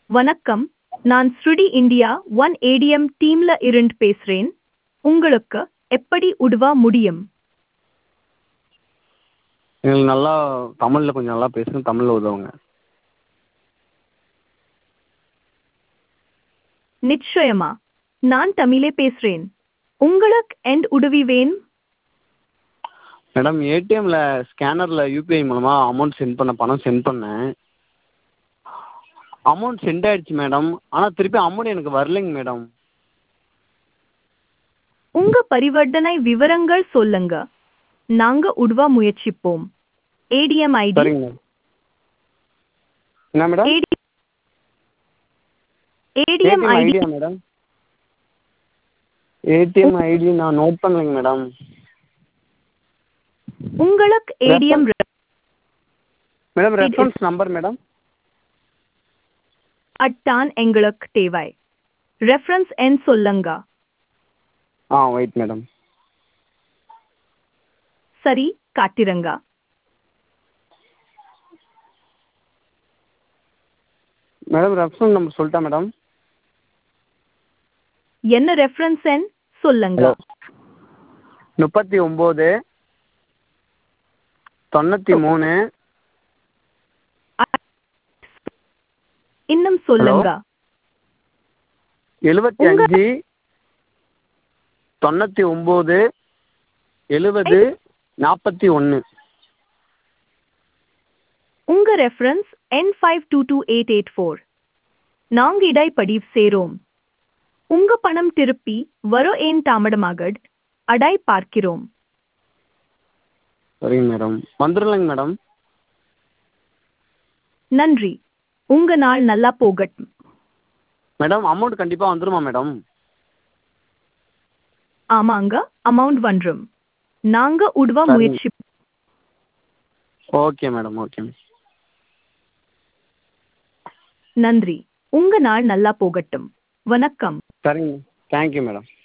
வணக்கம் நான் ஸ்ருடி இந்தியா ஒன் ஏடிஎம் டீம்ல இருந்து பேசுறேன் உங்களுக்கு எப்படி உதவ முடியும் எங்களுக்கு நல்லா தமிழில் கொஞ்சம் நல்லா பேசணும் தமிழில் உதவுங்க நிச்சயமா நான் தமிழே பேசுறேன் உங்களுக்கு எந்த உதவி வேணும் மேடம் ஏடிஎம்மில் ஸ்கேனரில் யூபிஐ மூலமாக அமௌண்ட் சென்ட் பண்ண பணம் சென்ட் பண்ணேன் அமௌண்ட் சென்ட் ஆயிடுச்சு மேடம் ஆனால் திருப்பி அமௌண்ட் எனக்கு வரலைங்க மேடம் உங்க பரிவர்த்தனை விவரங்கள் சொல்லுங்க நாங்க உதவ முயற்சிப்போம் ஏடிஎம் ஐடி சரிங்க மேடம் என்ன madam ATM ATM ID idea madam ATM ID நான் நோட் பண்ணலைங்க மேடம் உங்களுக்கு ATM madam reference number madam அட்டான் எங்களுக்கு தேவை ரெஃபரன்ஸ் எண் சொல்லுங்க ஆ வெயிட் மேடம் சரி காட்டிருங்க மேடம் ரெஃபரன்ஸ் நம்பர் சொல்லிட்டா மேடம் என்ன ரெஃபரன்ஸ் எண் சொல்லுங்க ஹலோ முப்பத்தி ஒம்பது தொண்ணூற்றி மூணு இன்னும் சொல்லுங்க எழுபத்தி உங்க- அஞ்சு தொண்ணூற்றி ஒம்பது எழுபது நாற்பத்தி ஒன்று உங்க ரெஃபரன்ஸ் என் five two two eight eight four நாங்க இடைப்படிவ் சேரோம் உங்க பணம் திருப்பி வர ஏன் தாமதமாக அடை பார்க்கிறோம் சரிங்க மேடம் வந்துடலைங்க மேடம் நன்றி உங்க நாள் நல்லா போகட்டும் மேடம் அமௌண்ட் கண்டிப்பாக வந்துருமா மேடம் ஆமாங்க அமௌண்ட் வந்துரும் நாங்க உதவ சரிங்க. முயற்சி ஓகே மேடம் ஓகே மேடம் நன்றி உங்க நாள் நல்லா போகட்டும் வணக்கம் சரிங்க தேங்க்யூ மேடம்